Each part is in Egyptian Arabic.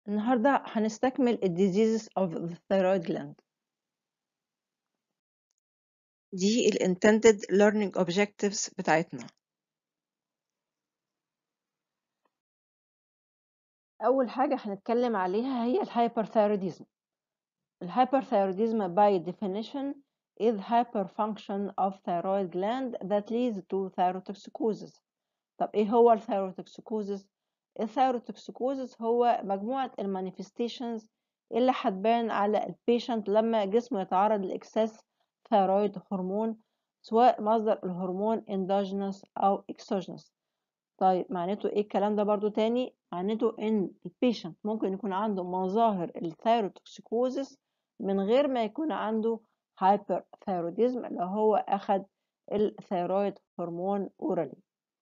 النهاردة هنستكمل ال diseases of the thyroid gland دي ال intended learning objectives بتاعتنا أول حاجة هنتكلم عليها هي الهايبرثايروديزم الهايبرثايروديزم by definition is hyperfunction of thyroid gland that leads to thyrotoxicosis طب ايه هو الثيروتوكسيكوزس الثيروتوكسيكوزس هو مجموعة المانيفستيشنز اللي هتبان على البيشنت لما جسمه يتعرض لاكسس ثيرويد هرمون سواء مصدر الهرمون اندوجينوس او اكسوجينوس طيب معناته ايه الكلام ده برضو تاني معناته ان البيشنت ممكن يكون عنده مظاهر الثيروتوكسيكوزس من غير ما يكون عنده هايبر ثيروديزم اللي هو اخد الثيرويد هرمون اورالي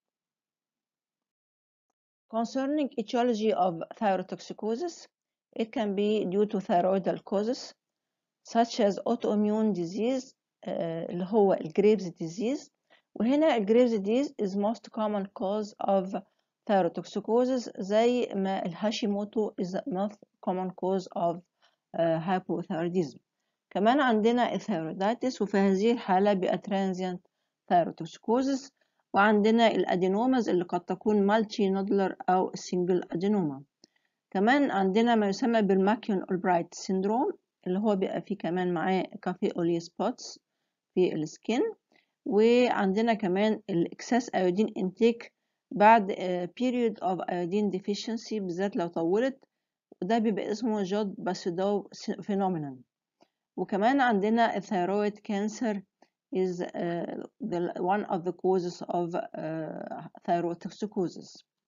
Concerning etiology of thyrotoxicosis, it can be due to thyroidal causes such as autoimmune disease uh, اللي هو الجريفز disease وهنا الجريفز disease is most common cause of thyrotoxicosis زي ما الهاشيموتو is the most common cause of uh, hypothyroidism كمان عندنا الثيرويدايتس وفي هذه الحالة بيبقى transient thyrotoxicosis وعندنا الادينوماز اللي قد تكون مالتي نودلر او سنجل ادينوما كمان عندنا ما يسمى بالماكيون اولبرايت سيندروم اللي هو بيبقى فيه كمان معاه كافي اولي سبوتس في السكين وعندنا كمان الاكسس ايودين انتيك بعد period of iodine deficiency بالذات لو طولت وده بيبقى اسمه جود باسيدو فينومينال وكمان عندنا الثيرويد كانسر is uh, the, one of the causes of uh, thyrotoxicosis.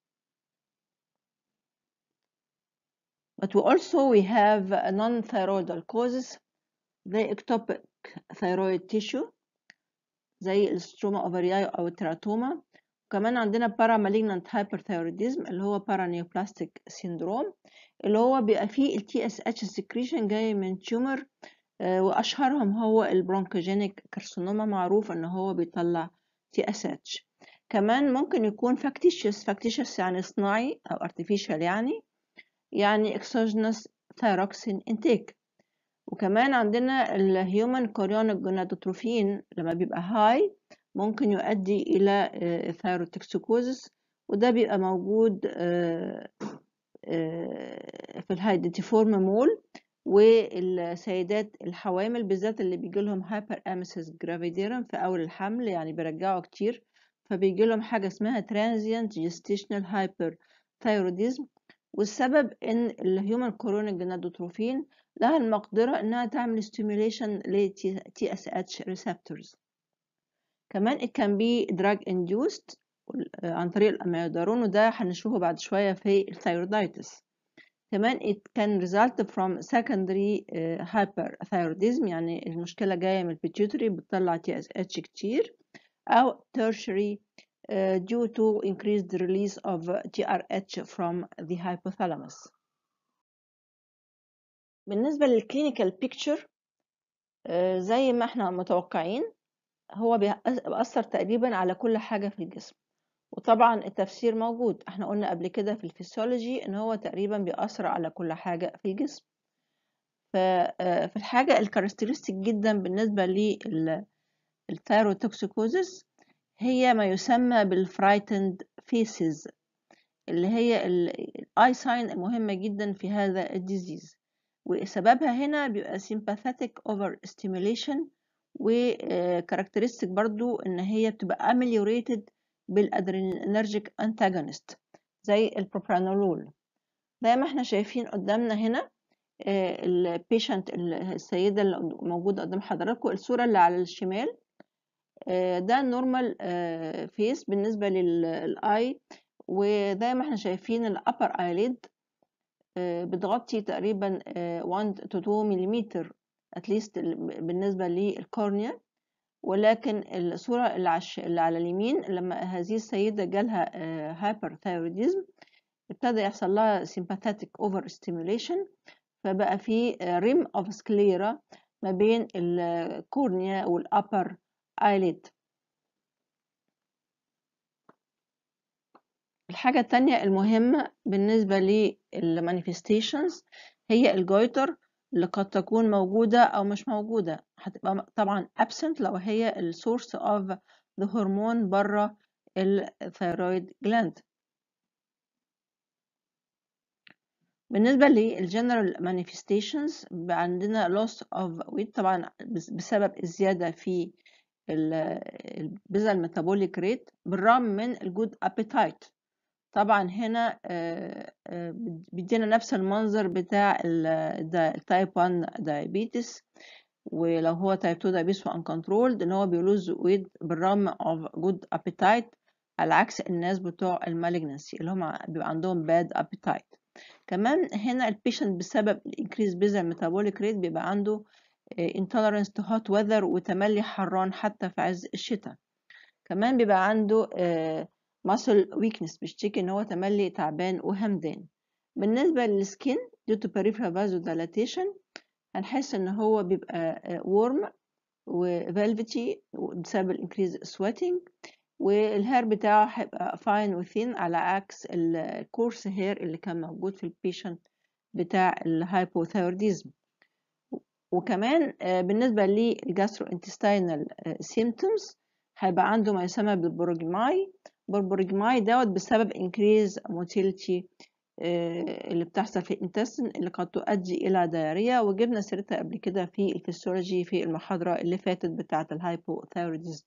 But we also we have non-thyroidal causes, the ectopic thyroid tissue زي الستروما اوفرياي او التراتوما وكمان عندنا paramalignant hyperthyroidism اللي هو paraneoplastic syndrome اللي هو بيبقى فيه ال TSH secretion جاي من تيومر واشهرهم هو البرونكوجينيك كارسينوما معروف ان هو بيطلع تي اس اتش كمان ممكن يكون فاكتيشيوس فاكتيشيوس يعني صناعي او ارتفيشال يعني يعني اكسوجينوس ثايروكسين انتيك وكمان عندنا الهيومن كوريونيك جونادوتروفين لما بيبقى هاي ممكن يؤدي الى ثايروتوكسيكوزس وده بيبقى موجود في الهايدنتيفورم مول والسيدات الحوامل بالذات اللي بيجي لهم هايبر اميسيس جرافيديرم في اول الحمل يعني بيرجعوا كتير فبيجي لهم حاجه اسمها ترانزيانت جيستيشنال هايبر ثايروديزم والسبب ان الهيومن كورونيك جنادوتروفين لها المقدره انها تعمل ستيميوليشن ل تي اس اتش ريسبتورز كمان it can be drug induced عن طريق الاميودارون وده هنشوفه بعد شويه في الثايرودايتس كمان it can result from secondary uh, hyperthyroidism يعني المشكلة جاية من البيتيوتري بتطلع TSH كتير أو tertiary uh, due to increased release of TRH from the hypothalamus بالنسبة للكلينيكال بيكتشر uh, زي ما احنا متوقعين هو بيأثر تقريبا على كل حاجة في الجسم وطبعا التفسير موجود احنا قلنا قبل كده في الفسيولوجي ان هو تقريبا بيأثر على كل حاجة في الجسم ففي الحاجة الكاركترستيك جدا بالنسبة للثيروتوكسيكوزس هي ما يسمى بالفرايتند فيسز اللي هي الاي ساين المهمة جدا في هذا الديزيز وسببها هنا بيبقى sympathetic over stimulation وكاركترستيك برضو ان هي بتبقى ameliorated بالادرينرجيك انتاجونست زي البروبرانولول زي ما احنا شايفين قدامنا هنا البيشنت السيده اللي موجوده قدام حضراتكم الصوره اللي على الشمال ده النورمال فيس بالنسبه للاي وزي ما احنا شايفين الابر ايليد بتغطي تقريبا 1 to 2 ملم اتليست بالنسبه للكورنيا ولكن الصورة اللي على اليمين لما هذه السيدة جالها هايبر ثايروديزم ابتدى يحصل لها sympathetic over stimulation فبقى في ريم اوف سكليرا ما بين الكورنيا والابر ايليد الحاجة التانية المهمة بالنسبة المانيفستيشنز هي الجويتر اللي قد تكون موجودة أو مش موجودة هتبقى طبعا absent لو هي ال source of the hormone بره الثيرويد gland بالنسبة للجنرال manifestations بيبقى عندنا loss of weight طبعا بسبب الزيادة في البذل الميتابوليك ريت بالرغم من الجود ابيتايت طبعا هنا بيدينا نفس المنظر بتاع التايب 1 diabetes ولو هو تايب 2 diabetes uncontrolled ان هو بيلوز ويت بالرغم of good appetite على عكس الناس بتوع المالجنسي اللي هم بيبقى عندهم bad appetite كمان هنا البيشنت بسبب increase basal metabolic rate بيبقى عنده intolerance to hot weather وتملي حران حتى في عز الشتاء كمان بيبقى عنده muscle weakness بيشتكي ان هو تملي تعبان وهمدان بالنسبة للسكين due to peripheral vasodilatation هنحس ان هو بيبقى warm وفالفتي بسبب الانكريز sweating والهير بتاعه هيبقى فاين وثين على عكس الكورس هير اللي كان موجود في البيشنت بتاع الهايبوثايرويديزم وكمان بالنسبة للجاسترو انتستينال سيمتومز هيبقى عنده ما يسمى بالبروجماي بالبروجماي دوت بسبب increase motility اللي بتحصل في الانتستين اللي قد تؤدي إلى دايريا وجبنا سيرتها قبل كده في الفسيولوجي في المحاضرة اللي فاتت بتاعة الهايبوثايرويديزم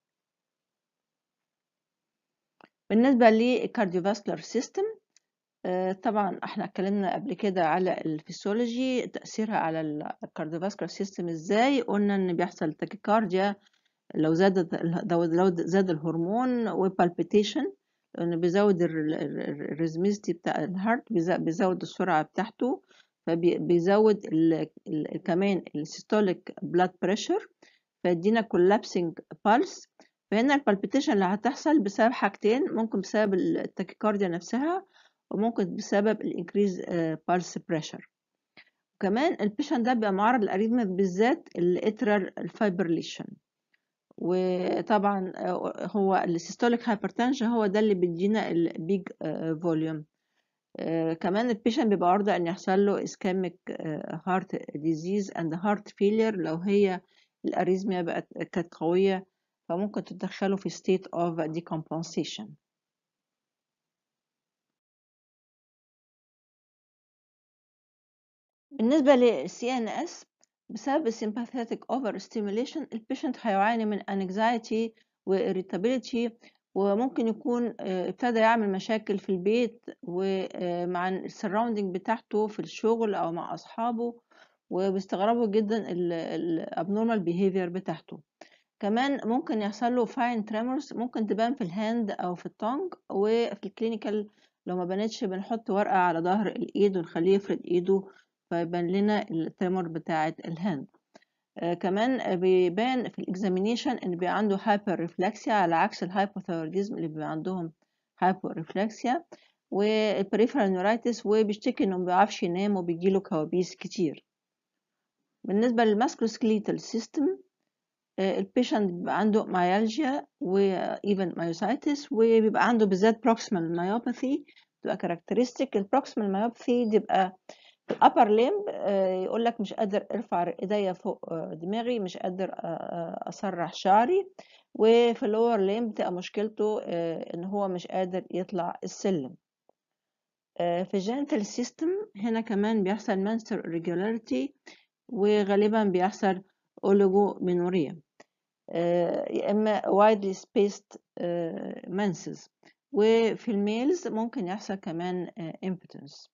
بالنسبة للكارديوفاسكولار سيستم طبعا احنا اتكلمنا قبل كده على الفسيولوجي تأثيرها على الكارديوفاسكولار سيستم ازاي قلنا ان بيحصل تاكيكارديا لو زاد لو زاد الهرمون وبالبيتيشن لانه بيزود الريزميستي بتاع الهارت بيزود السرعة بتاعته فبيزود كمان السيستوليك بلاد بريشر فيدينا كولابسنج بالس فهنا البالبيتيشن اللي هتحصل بسبب حاجتين ممكن بسبب التاكيكارديا نفسها وممكن بسبب الانكريز بالس بريشر وكمان البيشنت ده بيبقى معرض للاريثميا بالذات الاترال الفايبرليشن وطبعا هو السيستوليك هايبرتنشن هو ده اللي بيدينا البيج فوليوم كمان البيشنت بيبقى عرضة ان يحصل له اسكاميك هارت ديزيز اند هارت فيلير لو هي الاريزميا بقت كانت قوية فممكن تدخله في state of decompensation بالنسبة لل CNS بسبب sympathetic overstimulation البيشنت هيعاني من anxiety و irritability وممكن يكون ابتدى يعمل مشاكل في البيت ومع السراوندينج بتاعته في الشغل أو مع أصحابه وبيستغربوا جدا ال abnormal behavior بتاعته كمان ممكن يحصل له fine tremors ممكن تبان في الهاند أو في التونج وفي الكلينيكال لو ما بانتش بنحط ورقة على ظهر الإيد ونخليه يفرد إيده فيبان لنا التريمور بتاعة الهاند آه كمان بيبان في الاكزامينيشن ان بيبقى عنده هايبر ريفلكسيا على عكس الهايبوثايرويدزم اللي بيبقى عندهم هايبر ريفلكسيا والبريفرال نيورايتس وبيشتكي انه ما بيعرفش ينام وبيجيله كوابيس كتير بالنسبة للماسكروسكليتال سيستم البيشنت بيبقى عنده مايالجيا وايفن مايوسايتس وبيبقى عنده بالذات بروكسيمال مايوباثي بتبقى كاركترستيك البروكسيمال مايوباثي دي بيبقى في الابر ليمب يقول لك مش قادر ارفع ايديا فوق دماغي مش قادر اسرح شعري وفي اللور ليمب بتبقى مشكلته ان هو مش قادر يطلع السلم في الجينيتال سيستم هنا كمان بيحصل menstrual irregularity وغالبا بيحصل اوليجومينوريا يا اما widely spaced menses وفي الميلز ممكن يحصل كمان impotence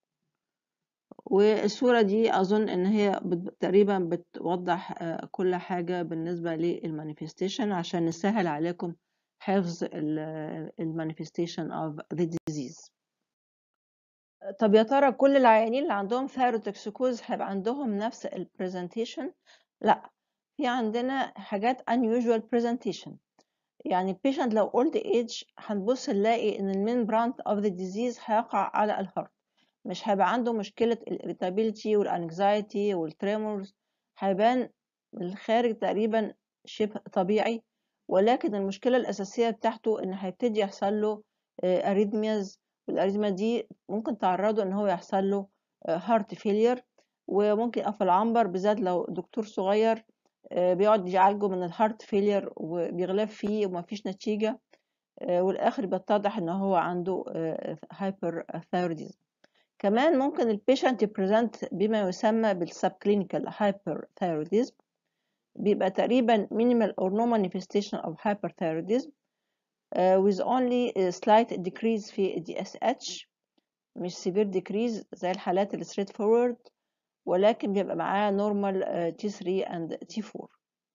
والصورة دي أظن إن هي تقريبا بتوضح كل حاجة بالنسبة للمانيفستيشن عشان نسهل عليكم حفظ المانيفستيشن of the disease طب يا ترى كل العيانين اللي عندهم ثايروتوكسيكوز هيبقى عندهم نفس البرزنتيشن لا في عندنا حاجات unusual presentation يعني البيشنت لو old age هنبص نلاقي ان المين برانت of the disease هيقع على الهارت مش هيبقى عنده مشكلة الإريتابيلتي والأنكزايتي والتريمورز هيبان من الخارج تقريبا شبه طبيعي ولكن المشكلة الأساسية بتاعته إن هيبتدي يحصل له أريدمياز والاريزما دي ممكن تعرضه ان هو يحصل له هارت فيلير وممكن في العنبر بالذات لو دكتور صغير بيقعد يعالجه من الهارت فيلير وبيغلب فيه ومفيش نتيجة والاخر بيتضح ان هو عنده هايبر ثايروديزم كمان ممكن البيشنت يبريزنت بما يسمى بالسب كلينيكال هايبر ثايروديزم بيبقى تقريبا minimal or no manifestation of hyperthyroidism uh, with only a slight decrease في DSH مش severe decrease زي الحالات ال straight forward ولكن بيبقى معاه normal uh, T3 and T4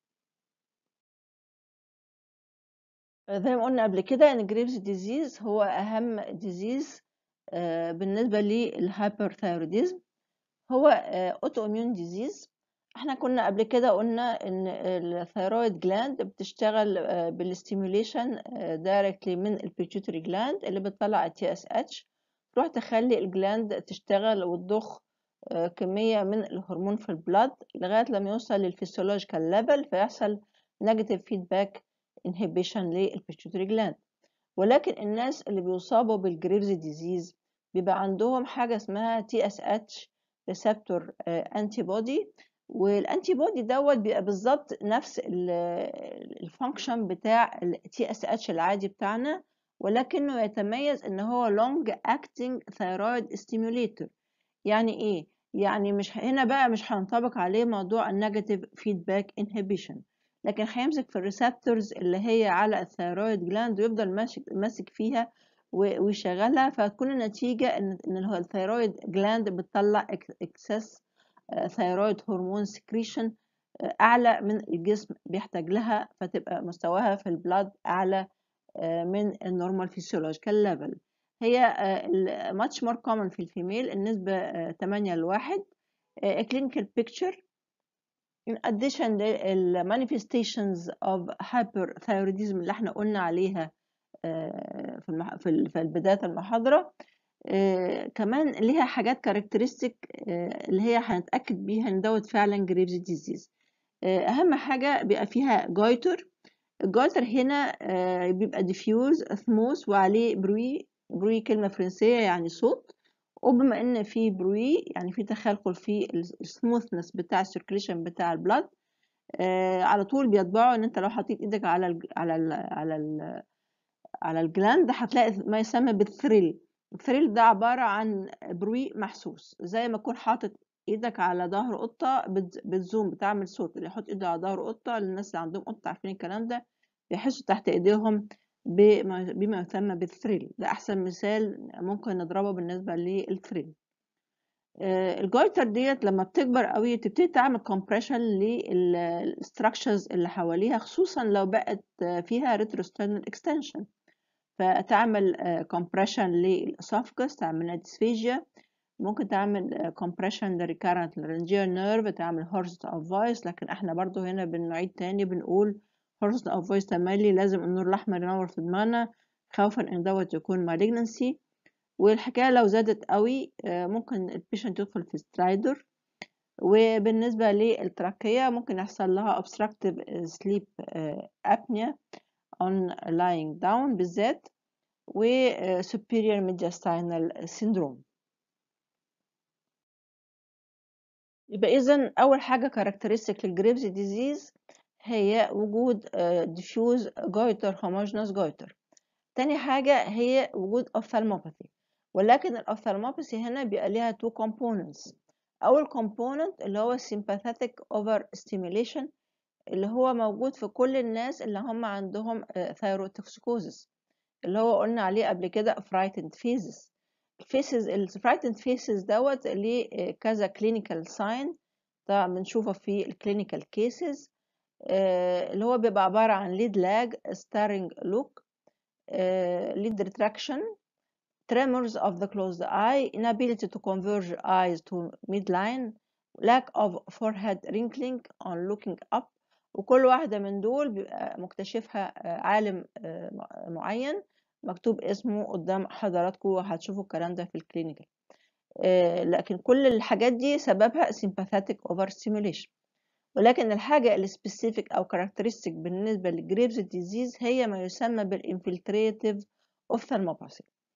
زي ما قلنا قبل كده ان جريفز ديزيز هو اهم ديزيز بالنسبه للهايبرثايروديزم هو اوتو اميون ديزيز احنا كنا قبل كده قلنا ان الثيرويد جلاند بتشتغل بالاستيموليشن دايركتلي من البيتيوتري جلاند اللي بتطلع التي اس اتش تروح تخلي الجلاند تشتغل وتضخ كميه من الهرمون في البلاد لغايه لما يوصل للفسيولوجيكال ليفل فيحصل نيجاتيف فيدباك انهبيشن للبيتيوتري جلاند ولكن الناس اللي بيصابوا بالجريفز ديزيز بيبقى عندهم حاجه اسمها تي اس اتش ريسبتور انتي بودي والانتي بودي دوت بيبقى بالظبط نفس الفانكشن بتاع التي اس اتش العادي بتاعنا ولكنه يتميز ان هو لونج اكتنج ثايرويد ستيموليتور يعني ايه يعني مش هنا بقى مش هينطبق عليه موضوع النيجاتيف فيدباك انهبيشن لكن هيمسك في الريسبتورز اللي هي على الثيرويد جلاند ويفضل ماسك ماسك فيها ويشغلها فتكون النتيجة ان ان هو الثيرويد جلاند بتطلع اكسس ثيرويد هرمون سكريشن اعلى من الجسم بيحتاج لها فتبقى مستواها في البلاد اعلى من النورمال فيسيولوجيكال ليفل هي much more common في الفيميل النسبة 8 لواحد clinical picture in addition لل manifestations of hyperthyroidism اللي احنا قلنا عليها في المح... في بداية المحاضرة كمان ليها حاجات كاركترستيك اللي هي هنتأكد بيها ان دوت فعلا جريفز ديزيز أهم حاجة بيبقى فيها جايتر الجايتر هنا بيبقى ديفيوز سموث وعليه بروي بروي كلمة فرنسية يعني صوت وبما ان في بروي يعني في تخلخل في السموثنس بتاع السيركليشن بتاع البلاد آه على طول بيطبعوا ان انت لو حطيت ايدك على ال على ال على ال على الجلاند هتلاقي ما يسمى بالثريل الثريل ده عبارة عن بروي محسوس زي ما تكون حاطط ايدك على ظهر قطة بتزوم بتعمل صوت اللي يحط ايده على ظهر قطة للناس اللي عندهم قطة عارفين الكلام ده بيحسوا تحت ايديهم بما يسمى بالثريل ده احسن مثال ممكن نضربه بالنسبه للثريل الجايتر ديت لما بتكبر قوي تبتدي تعمل كومبريشن للستراكشرز اللي حواليها خصوصا لو بقت فيها ريتروسترنال اكستنشن فتعمل كومبريشن للاسوفجس تعمل ديسفيجيا ممكن تعمل كومبريشن للريكارنت لارنجيال نيرف تعمل هورس اوف فويس لكن احنا برضو هنا بنعيد تاني بنقول هورس اوف فويس تملي لازم النور الاحمر ينور في دماغنا خوفا ان دوت يكون مالجنسي والحكايه لو زادت قوي ممكن البيشنت يدخل في سترايدر وبالنسبه للتراكيه ممكن يحصل لها obstructive sleep apnea on lying down بالذات و superior mediastinal syndrome يبقى اذا اول حاجه كاركترستيك للجريفز ديزيز هي وجود diffuse goiter homogeneous goiter تاني حاجة هي وجود ophthalmopathy ولكن الأوفثالموباثي هنا بيبقى ليها two components أول component اللي هو sympathetic over stimulation اللي هو موجود في كل الناس اللي هم عندهم thyrotoxicosis اللي هو قلنا عليه قبل كده frightened phases الفيسز الفرايتند فيسز دوت ليه كذا كلينيكال ساين طبعا بنشوفه في الكلينيكال كيسز اللي هو بيبقى عبارة عن ليد لاج ستارنج لوك ليد retraction tremors of the closed eye inability to converge eyes to midline lack of forehead wrinkling on looking up وكل واحدة من دول بيبقى مكتشفها عالم معين مكتوب اسمه قدام حضراتكم وهتشوفوا الكلام ده في الكلينيكال لكن كل الحاجات دي سببها sympathetic overstimulation ولكن الحاجة السبيسيفيك أو كاركترستيك بالنسبة للجريفز ديزيز هي ما يسمى بالانفلتريتيف اوفثالموباثي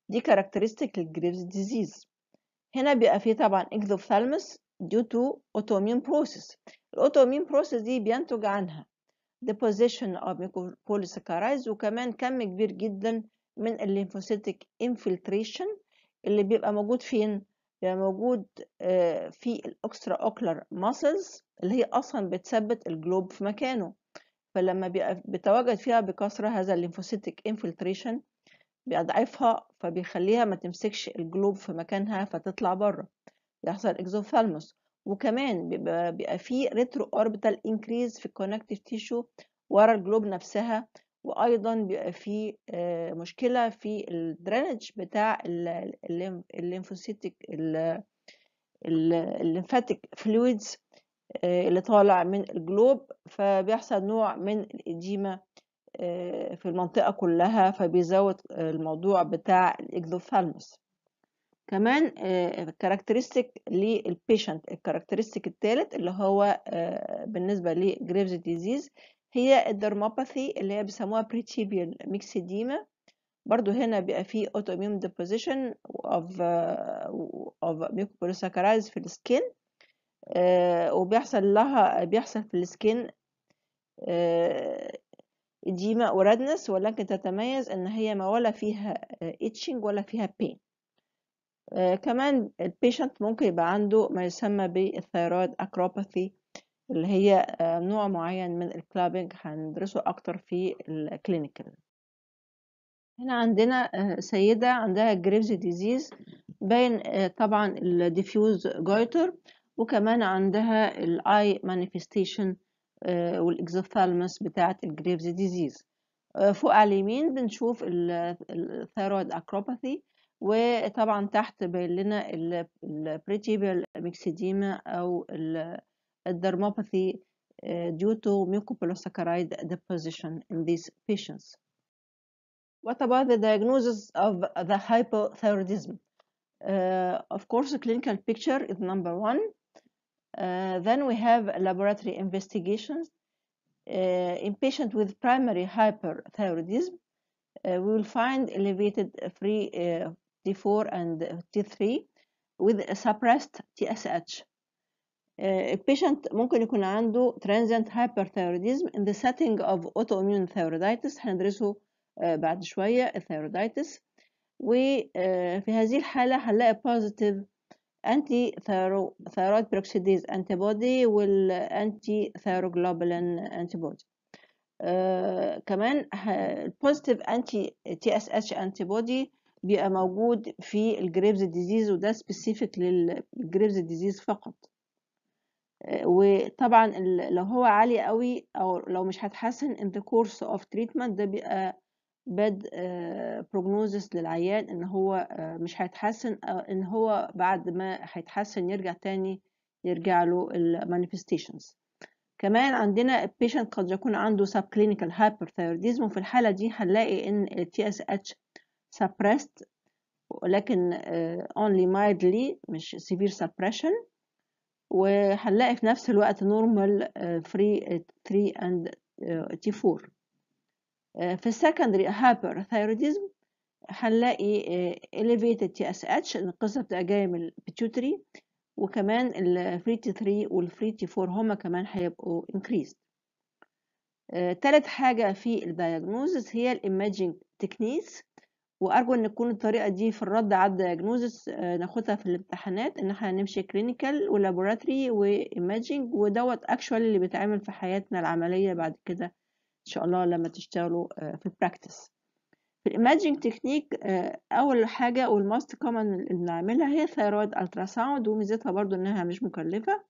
دي كاركترستيك للجريفز ديزيز هنا بيبقى فيه طبعا اكزوثالموس due to autoimmune process الاوتوميون بروسيس دي بينتج عنها deposition of mucopolysaccharides وكمان كم كبير جدا من الليمفوسيتك infiltration اللي بيبقى موجود فين؟ بيبقى موجود في الاكسترا اوكلر ماسلز اللي هي اصلا بتثبت الجلوب في مكانه فلما بيبقى بيتواجد فيها بكثره هذا الليمفوسيتك انفلتريشن بيضعفها فبيخليها ما تمسكش الجلوب في مكانها فتطلع بره يحصل اكزوثالموس وكمان بيبقى, بيبقى فيه ريترو اوربيتال انكريز في الكونكتيف تيشو ورا الجلوب نفسها وايضا بيبقى فيه مشكله في الدرينج بتاع الليمفوسيتك الليمفاتيك فلويدز اللي طالع من الجلوب فبيحصل نوع من الإديمة في المنطقة كلها فبيزود الموضوع بتاع الإكزوثالموس كمان كاركترستيك للبيشنت الكاركترستيك الثالث اللي هو بالنسبة لجريفز ديزيز هي الدرموباثي اللي هي بيسموها بريتيبيال ميكسيديما برضو هنا بيبقى فيه autoimmune deposition of of mucopolysaccharides في السكين آه وبيحصل لها بيحصل في السكين آه إديمة وردنس ولكن تتميز إن هي ما ولا فيها إتشنج ولا فيها بين آه كمان البيشنت ممكن يبقى عنده ما يسمى بالثيرويد أكروباثي اللي هي نوع معين من الكلابينج هندرسه أكتر في الكلينيكال هنا عندنا سيدة عندها جريفز ديزيز باين طبعا الديفيوز جويتر وكمان عندها الاي مانيفستيشن والاكزوثالموس بتاعة الجريفز ديزيز فوق على اليمين بنشوف الثيرويد اكروباثي وطبعا تحت باين لنا البريتيبيال ميكسيديما او الدرموباثي due to mucopolysaccharides deposition in these patients. What about the diagnosis of the hypothyroidism? Uh, of course, the clinical picture is number one. Uh, then we have laboratory investigations. Uh, in patients with primary hyperthyroidism, we will find elevated free T4 and T3 with suppressed TSH. البيشنت ممكن يكون عنده transient hyperthyroidism in the setting of autoimmune thyroiditis هندرسه بعد شوية الثيرودايتس وفي هذه الحالة هنلاقي positive anti thyroid peroxidase antibody والانتي thyroglobulin antibody آه كمان البوزيتيف انتي تي اس اتش antibody بيبقى موجود في الجريفز ديزيز وده سبيسيفيك للجريفز ديزيز فقط آه وطبعا لو هو عالي قوي او لو مش هتحسن in the course of treatment ده بيبقى باد بروجنوزس للعيان ان هو مش هيتحسن ان هو بعد ما هيتحسن يرجع تاني يرجع له المانيفستيشنز كمان عندنا البيشنت قد يكون عنده سب كلينيكال هايبرثايروديزم وفي الحاله دي هنلاقي ان التي اس اتش suppressed ولكن only mildly مش severe suppression وهنلاقي في نفس الوقت normal free 3 and T4 في السكندري هايبرثايروديزم هنلاقي elevated TSH القصة بتبقى جاية من البيتيوتري وكمان الفري تي 3 والفري تي 4 هما كمان هيبقوا increased تالت حاجة في الدياجنوزس هي الايماجينج تكنيكس وارجو ان تكون الطريقه دي في الرد على الدياجنوزس ناخدها في الامتحانات ان احنا نمشي كلينيكال ولابوراتوري وايماجينج ودوت اكشوال اللي بيتعمل في حياتنا العمليه بعد كده ان شاء الله لما تشتغلوا في البراكتس في الايماجينج تكنيك اول حاجه والماست كومن اللي بنعملها هي ثيرويد التراساوند وميزتها برضو انها مش مكلفه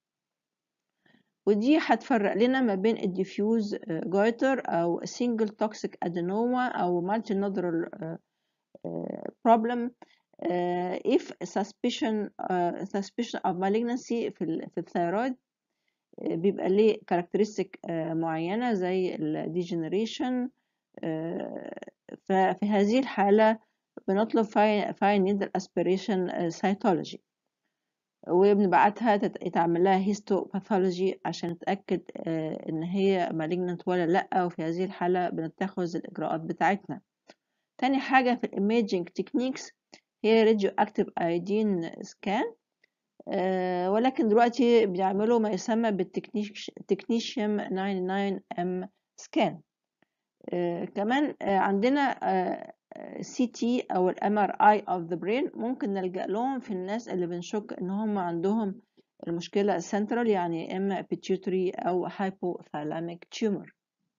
ودي هتفرق لنا ما بين الديفيوز جويتر او single toxic adenoma او multi nodal problem if suspicion suspicion of malignancy في في الثيرويد بيبقى ليه كاركترستيك معينة زي الديجنريشن ففي هذه الحالة بنطلب فاين نيدل اسبيريشن سيتولوجي وبنبعتها يتعمل لها هيستوباثولوجي عشان نتأكد ان هي مالجنت ولا لأ وفي هذه الحالة بنتخذ الإجراءات بتاعتنا تاني حاجة في الإيميجينج تكنيكس هي راديو أكتيف أيودين سكان ولكن دلوقتي بيعملوا ما يسمى بالتكنيشيوم 99 ام سكان كمان آه، عندنا سي تي او الام ار اي اوف ذا برين ممكن نلجأ لهم في الناس اللي بنشك ان هم عندهم المشكلة السنترال يعني اما بيتيوتري او هايبوثالاميك تيومر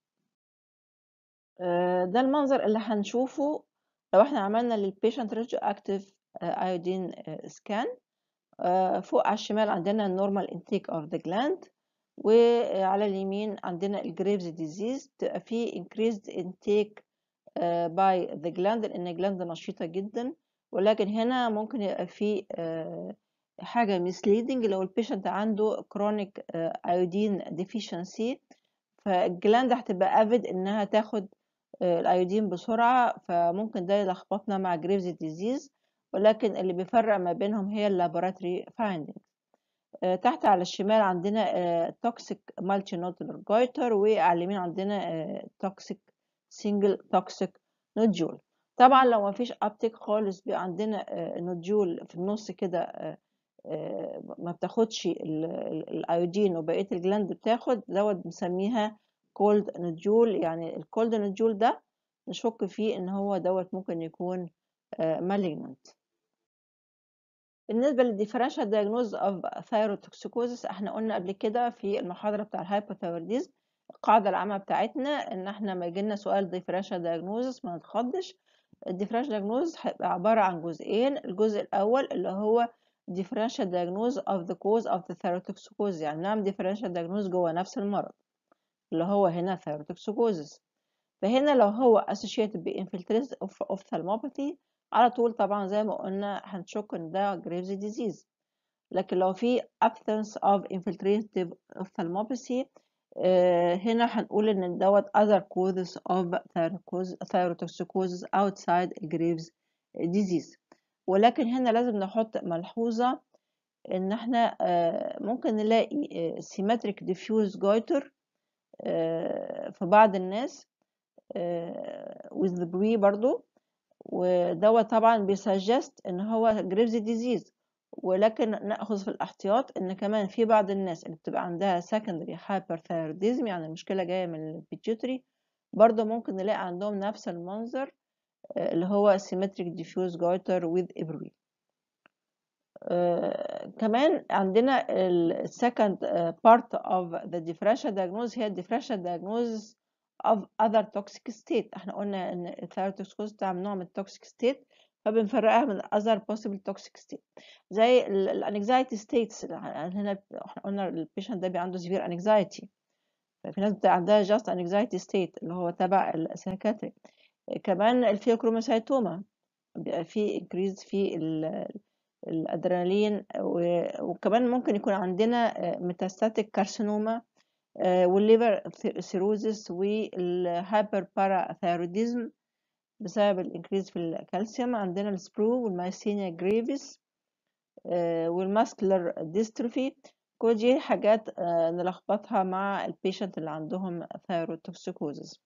ده المنظر اللي هنشوفه لو احنا عملنا للبيشنت راديو اكتيف ايودين سكان فوق على الشمال عندنا النورمال انتيك اوف ذا جلاند وعلى اليمين عندنا الجريفز ديزيز تبقى في increased intake باي ذا جلاند لان الجلاند نشيطه جدا ولكن هنا ممكن يبقى في حاجه misleading لو البيشنت عنده chronic iodine deficiency فالجلاند هتبقى افيد انها تاخد الايودين بسرعه فممكن ده يلخبطنا مع جريفز ديزيز ولكن اللي بيفرق ما بينهم هي اللابوراتوري فايندينج تحت على الشمال عندنا توكسيك مالتي نودولار جويتر وعلى اليمين عندنا توكسيك سنجل توكسيك نودجول طبعا لو ما فيش ابتيك خالص بيبقى عندنا نودجول في النص كده ما بتاخدش الايودين وبقيه الجلاند بتاخد دوت بنسميها كولد نودجول يعني الكولد نودجول ده نشك فيه ان هو دوت ممكن يكون مالجنانت بالنسبة للديفرنشال دايجنوز اوف ثايروتوكسيكوزيس احنا قلنا قبل كده في المحاضرة بتاع الهايبوثايروديزم القاعدة العامة بتاعتنا ان احنا ما يجيلنا سؤال ديفرنشال دايجنوزس ما نتخضش الديفرنشال دايجنوز هيبقى عبارة عن جزئين الجزء الأول اللي هو differential diagnosis of the cause of the thyrotoxicosis يعني نعمل differential diagnosis جوه نفس المرض اللي هو هنا thyrotoxicosis فهنا لو هو associated ب infiltrative of ophthalmopathy على طول طبعا زي ما قلنا هنشك ان ده Graves disease لكن لو في absence of infiltrative ophthalmopathy آه هنا هنقول ان دوت other causes of thyrotoxicosis outside Graves disease ولكن هنا لازم نحط ملحوظة ان احنا آه ممكن نلاقي آه symmetric diffuse goiter في بعض الناس with the brie برضو ودوت طبعا بيسجست ان هو جريفز ديزيز ولكن ناخذ في الاحتياط ان كمان في بعض الناس اللي بتبقى عندها secondary hyperthyroidism يعني المشكله جايه من البيتيوتري برضه ممكن نلاقي عندهم نفس المنظر اللي هو symmetric diffuse goiter with إبروي آه كمان عندنا ال second part of the differential diagnosis هي differential diagnosis of other toxic state احنا قلنا ان الثيروتوكسيكوز بتاع نوع من التوكسيك ستيت فبنفرقها من other possible toxic state زي الانكزايتي ستيتس هنا احنا قلنا البيشنت ده بيبقى عنده severe anxiety في ناس بتبقى عندها just anxiety state اللي هو تبع السايكاتري كمان الفيوكروموسايتوما بيبقى فيه increase في الادرينالين وكمان ممكن يكون عندنا ميتاستاتيك كارسينوما والليفر سيروزس والهايبر باراثايروديزم بسبب الانكريز في الكالسيوم عندنا السبرو والمايسينيا جريفيس والماسكولار ديستروفي كل دي حاجات نلخبطها مع البيشنت اللي عندهم ثايروتوكسيكوزيس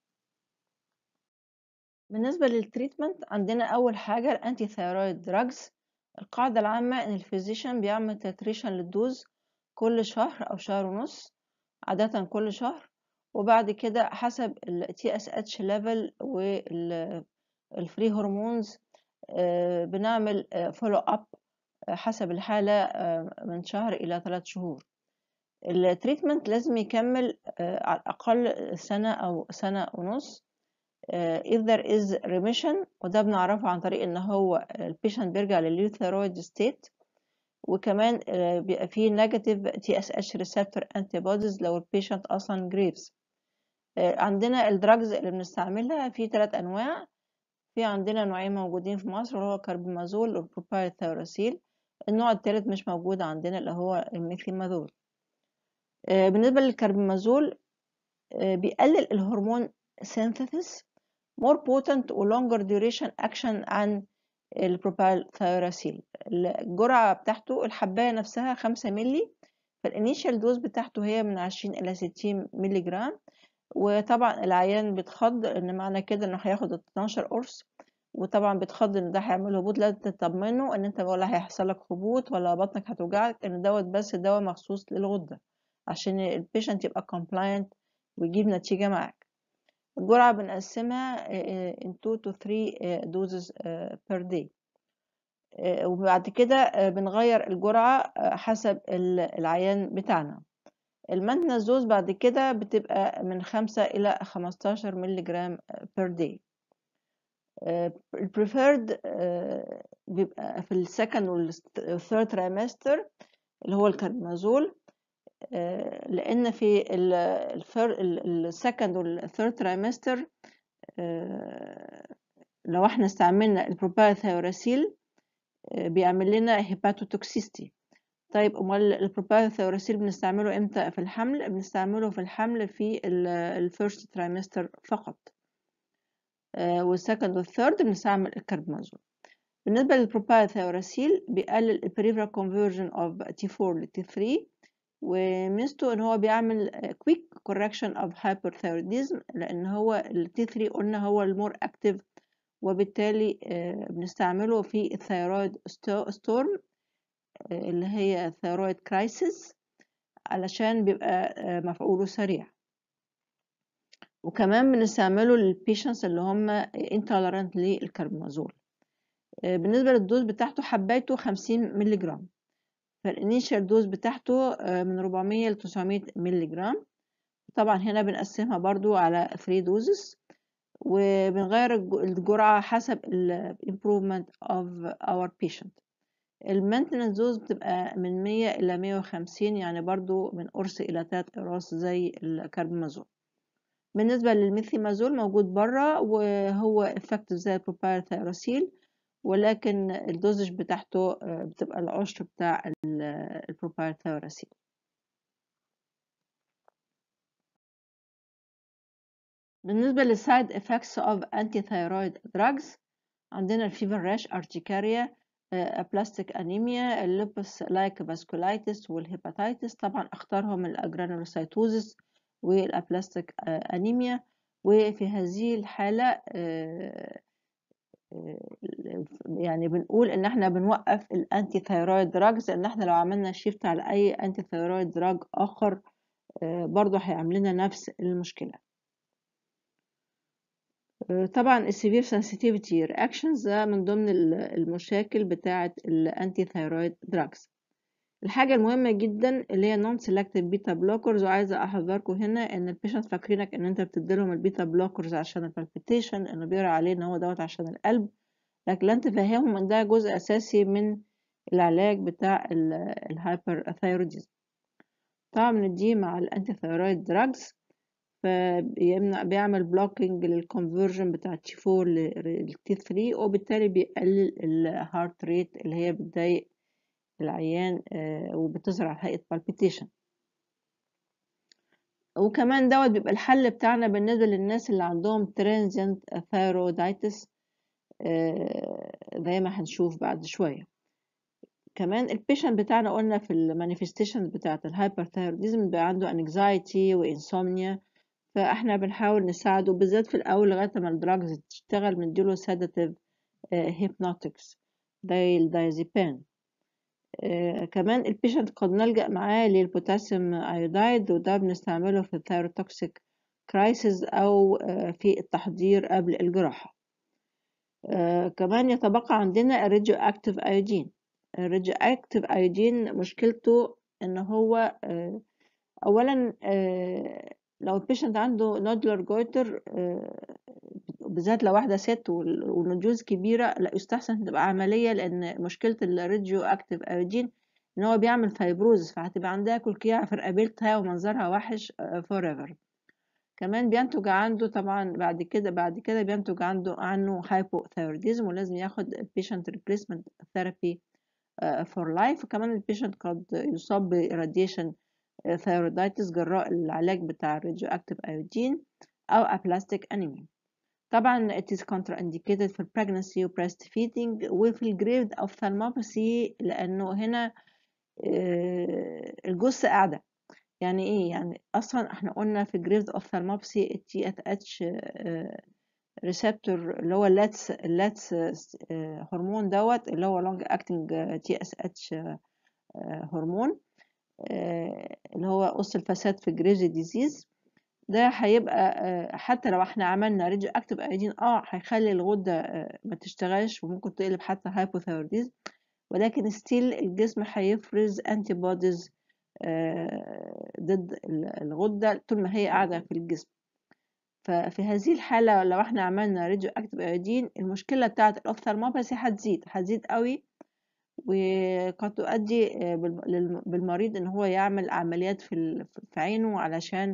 بالنسبة للتريتمنت عندنا أول حاجة الأنتي ثايرويد دراجز القاعدة العامة إن الفيزيشن بيعمل تتريشن للدوز كل شهر أو شهر ونص عادة كل شهر وبعد كده حسب ال TSH level والفري هرمونز بنعمل فولو أب حسب الحالة من شهر إلى ثلاث شهور التريتمنت لازم يكمل على الأقل سنة أو سنة ونص if there is remission وده بنعرفه عن طريق ان هو البيشنت بيرجع لليوثيرويد ستيت وكمان بيبقى فيه negative TSH receptor antibodies لو البيشنت اصلا جريفز عندنا الدراجز اللي بنستعملها في ثلاث انواع في عندنا نوعين موجودين في مصر اللي هو كاربامازول والبروبايل ثيوراسيل النوع الثالث مش موجود عندنا اللي هو الميثيمازول بالنسبة للكاربامازول بيقلل الهرمون synthesis more potent و longer duration action عن البروبايل ثيوراسيل الجرعة بتاعته الحباية نفسها خمسة ملي فالانيشال دوز بتاعته هي من عشرين إلى ستين ملي جرام وطبعا العيان بيتخض ان معنى كده انه هياخد 12 قرص وطبعا بتخض ان ده هيعمل هبوط لازم تطمنه ان انت ولا هيحصل لك هبوط ولا بطنك هتوجعك ان دوت بس دواء مخصوص للغدة عشان البيشنت يبقى compliant ويجيب نتيجة معاك الجرعة بنقسمها in 2 to 3 doses per day وبعد كده بنغير الجرعة حسب العيان بتاعنا المانتنس دوز بعد كده بتبقى من 5 إلى 15 مللي جرام per day البريفيرد بيبقى في السكند والثيرد ترايمستر اللي هو الكاربمازول لان في السكند والثيرد ترايمستر لو احنا استعملنا البروبايثيوراسيل بيعمل لنا هيباتوتوكسيستي طيب امال البروبايثيوراسيل بنستعمله امتى في الحمل بنستعمله في الحمل في الفيرست ترايمستر فقط والسكند والثيرد بنستعمل الكربمازول بالنسبة للبروبايثيوراسيل بيقلل البريفرال كونفرجن اوف تي 4 ل تي 3 وميزته ان هو بيعمل كويك كوركشن اوف هايبرثيروديزم لان هو التي 3 قلنا هو المور اكتف وبالتالي بنستعمله في الثيرويد ستورم اللي هي الثيرويد كرايسيس علشان بيبقى مفعوله سريع وكمان بنستعمله للبيشنس اللي هم intolerant للكربمازول بالنسبة للدوز بتاعته حبايته 50 مللي جرام فالانيشال دوز بتاعته من 400 ل 900 مللي جرام طبعا هنا بنقسمها برضو على 3 دوزز وبنغير الجرعة حسب ال improvement of our patient المينتنس دوز بتبقى من 100 إلى 150 يعني برضو من قرص إلى 3 أقراص زي الكربمازول بالنسبة للميثيمازول موجود برا وهو effective زي البروبايثيراسيل ولكن الدوزج بتاعته بتبقى العشر بتاع البروبايثيراسيل بالنسبة للسايد effects of anti-thyroid drugs عندنا الفيفر راش ارتيكاريا aplastic انيميا اللوبس لايك فاسكولايتس والهيباتيتس طبعا اختارهم الاجرانولوسايتوزس والابلاستيك انيميا وفي هذه الحالة يعني بنقول ان احنا بنوقف الانتي ثايرويد دراجز لان احنا لو عملنا شيفت على اي انتي ثايرويد دراج اخر برضه هيعمل لنا نفس المشكله طبعا السيفير سنسيتيفيتي رياكشنز ده من ضمن المشاكل بتاعه الانتي ثايرويد دراجز الحاجه المهمه جدا اللي هي نون سيلكتيف بيتا بلوكرز وعايزه احذركم هنا ان البيشنت فاكرينك ان انت بتديلهم البيتا بلوكرز عشان البالبيتيشن انه بيقرا عليه ان هو دوت عشان القلب لكن لا تفهمهم ان ده جزء اساسي من العلاج بتاع الهايبر ثايروديزم طبعا بنديه مع الانتي ثايرويد دراجز فبيمنع بيعمل بلوكينج للكونفرجن بتاع تي 4 للتي 3 وبالتالي بيقلل الهارت ريت اللي هي بتضايق العيان وبتظهر على هيئة palpitation وكمان دوت بيبقى الحل بتاعنا بالنسبة للناس اللي عندهم transient thyroiditis زي ما هنشوف بعد شوية كمان البيشنت بتاعنا قلنا في المانيفستيشنز بتاعة الهايبرثايروديزم بيبقى عنده anxiety وانسومنيا فاحنا بنحاول نساعده بالذات في الأول لغاية ما الدراجز تشتغل بنديله sedative hypnotics زي الدايزيبام آه كمان البيشنت قد نلجأ معاه للبوتاسيوم ايودايد وده بنستعمله في الثيروتوكسيك كرايسيس أو آه في التحضير قبل الجراحة آه كمان يتبقى عندنا الراديو اكتيف ايودين الراديو اكتيف ايودين مشكلته ان هو اولا لو البيشنت عنده نودولار جويتر بالذات لو واحدة ست والنجوز كبيرة لا يستحسن تبقى عملية لأن مشكلة الراديو أكتيف أيودين إن هو بيعمل فايبروز فهتبقى عندها كلكيع في رقبتها ومنظرها وحش forever كمان بينتج عنده طبعا بعد كده بعد كده بينتج عنده عنه هايبوثايروديزم ولازم ياخد patient replacement therapy for life وكمان البيشنت قد يصاب براديشن ثايرودايتس جراء العلاج بتاع الراديو أكتيف أيودين أو aplastic anemia طبعا it is contraindicated في pregnancy و breastfeeding وفي الجريد ophthalmopathy لأنه هنا الجثة قاعدة يعني ايه يعني اصلا احنا قلنا في جريد ophthalmopathy التي اتش ريسبتور اللي هو اللاتس اللاتس هرمون دوت اللي هو لونج اكتنج تي اس اتش هرمون اللي هو قص الفساد في جريفز ديزيز ده هيبقى حتى لو احنا عملنا ريديو اكتيف ايودين اه هيخلي الغده ما تشتغلش وممكن تقلب حتى هايبوثايروديزم ولكن ستيل الجسم هيفرز انتي بوديز ضد الغده طول ما هي قاعده في الجسم ففي هذه الحالة لو احنا عملنا راديو اكتيف ايودين المشكلة بتاعة الاوفثالموباثي هتزيد هتزيد قوي وقد تؤدي بالمريض ان هو يعمل عمليات في عينه علشان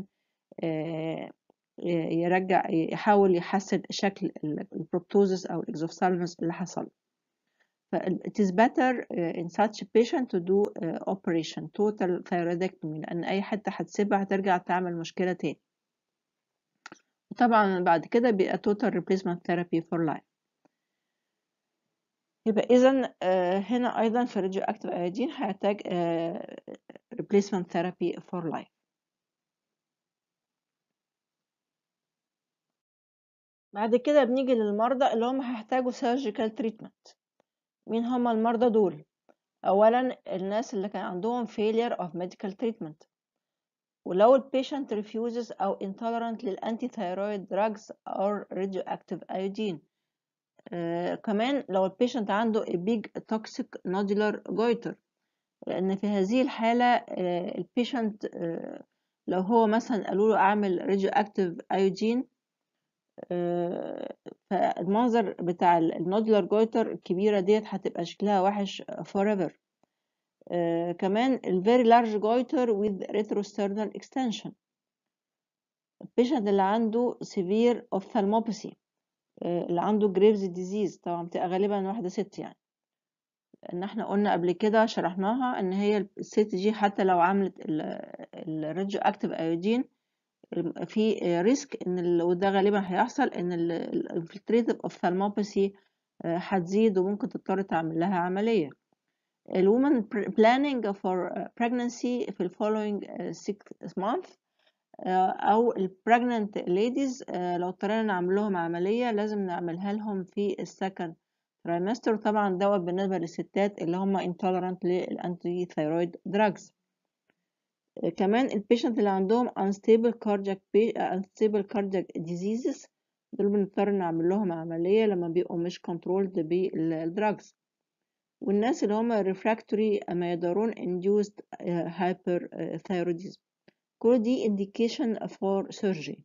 يرجع يحاول يحسن شكل البروبتوزس او الاكزوفثالموس اللي حصل ف it is better in such a patient to do operation total thyroidectomy لان اي حته هتسيبها هترجع تعمل مشكله تاني وطبعا بعد كده بيبقى total replacement therapy for life يبقى إذا هنا أيضا في الراديو أكتيف أيودين هيحتاج replacement therapy for life بعد كده بنيجي للمرضى اللي هم هيحتاجوا surgical treatment مين هم المرضى دول أولا الناس اللي كان عندهم failure of medical treatment ولو البيشنت refuses أو intolerant للأنتي ثايرويد drugs or radioactive iodine آه كمان لو البيشنت عنده a big toxic nodular goiter لأن في هذه الحالة آه البيشنت آه لو هو مثلا قالوا له أعمل radioactive iodine فالمنظر بتاع النودولار جويتر الكبيرة ديت هتبقى شكلها وحش forever آه كمان ال very large goiter with retrosternal extension البيشنت اللي عنده severe ophthalmopathy آه اللي عنده Graves disease طبعا بتبقى غالبا واحدة ست يعني ان احنا قلنا قبل كده شرحناها ان هي الست دي حتى لو عملت الراديو اكتيف ايودين في ريسك ان وده غالبا هيحصل ان الانفلتريتيف اوفثالموباثي هتزيد وممكن تضطر تعمل لها عمليه الwoman planning for pregnancy في ال following six month أو ال pregnant ladies لو اضطرينا نعمل لهم عملية لازم نعملها لهم في السكند trimester طبعا دوت بالنسبة للستات اللي هم intolerant للأنتي ثيرويد drugs كمان البيشنت اللي عندهم unstable cardiac unstable cardiac diseases دول بنضطر نعمل لهم عملية لما بيبقوا مش controlled بالدراجز والناس اللي هم refractory أميدارون induced hyperthyroidism كل دي indication for surgery